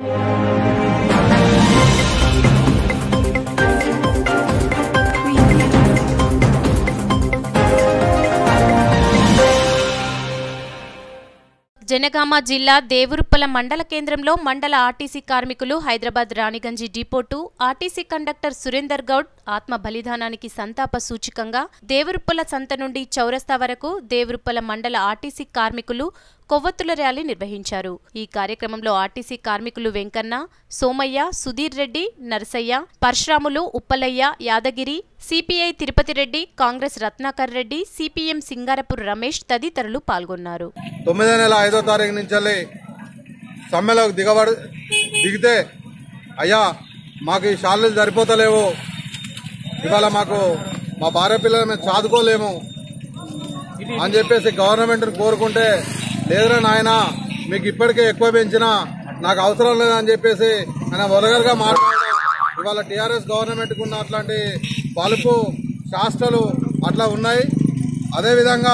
జనగామ జిల్లా దేవురుప్పల మండల కేంద్రంలో మండల ఆర్టీసీ కార్మికులు Hyderabad Ranigunj depot RTC conductor Surender Goud ఆత్మ బలిదానానికి సంతాప సూచికంగా దేవరుప్పల సంత నుండి చౌరస్తా వరకు దేవరుప్పల మండల ఆర్టీసీ కార్మికులు కొవ్వొత్తుల ర్యాలీ నిర్వహించారు ఈ కార్యక్రమంలో ఆర్టీసీ కార్మికులు వెంకన్న సోమయ్య సుధీర్ రెడ్డి నరసయ్య పరశురాములు ఉప్పలయ్య యాదగిరి సిపిఐ తిరుపతి రెడ్డి కాంగ్రెస్ రత్నాకర్ రెడ్డి సిపిఎం సింగారపూర్ రమేష్ తదితరులు పాల్గొన్నారు తొమ్మిదో నెల ఐదో తారీఖు నుంచి వెళ్ళి సమ్మెలోకి దిగబడి దిగితే అయ్యా మాకు ఈ షాళ్ళు సరిపోతలేవు ఇవాళ మాకు మా భార్య పిల్లలు మేము చదువుకోలేము అని చెప్పేసి గవర్నమెంట్ని కోరుకుంటే లేదురా నాయన మీకు ఇప్పటికే ఎక్కువ పెంచినా నాకు అవసరం లేదని చెప్పేసి ఆయన వలగరగా మాట్లాడడం ఇవాళ టీఆర్ఎస్ గవర్నమెంట్కి ఉన్న అట్లాంటి బలుపు శాస్త్రాలు అట్లా ఉన్నాయి అదేవిధంగా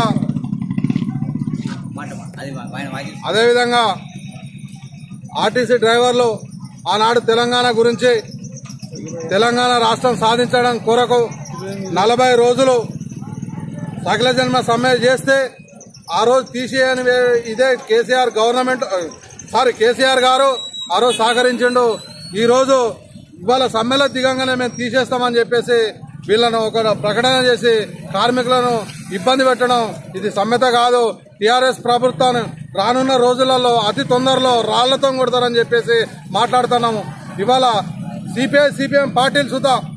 అదేవిధంగా ఆర్టీసీ డ్రైవర్లు ఆనాడు తెలంగాణ గురించి తెలంగాణ రాష్ట్రం సాధించడం కొరకు నలభై రోజులు సకల జన్మ సమ్మె చేస్తే ఆ రోజు తీసేయని వే- ఇదే కేసీఆర్ గవర్నమెంట్ సారీ కేసీఆర్ గారు ఆ రోజు సహకరించిండు ఈ రోజు ఇవాళ సమ్మెలో దిగంగానే మేము తీసేస్తామని చెప్పేసి వీళ్ళను ఒక ప్రకటన చేసి కార్మికులను ఇబ్బంది పెట్టడం ఇది సమ్మెత కాదు టీఆర్ఎస్ ప్రభుత్వాన్ని రానున్న రోజులలో అతి తొందరలో రాళ్లతో కొడతారని చెప్పేసి మాట్లాడుతున్నాము ఇవాళ సిపిఐ సిపిఎం పార్టీలు సుధా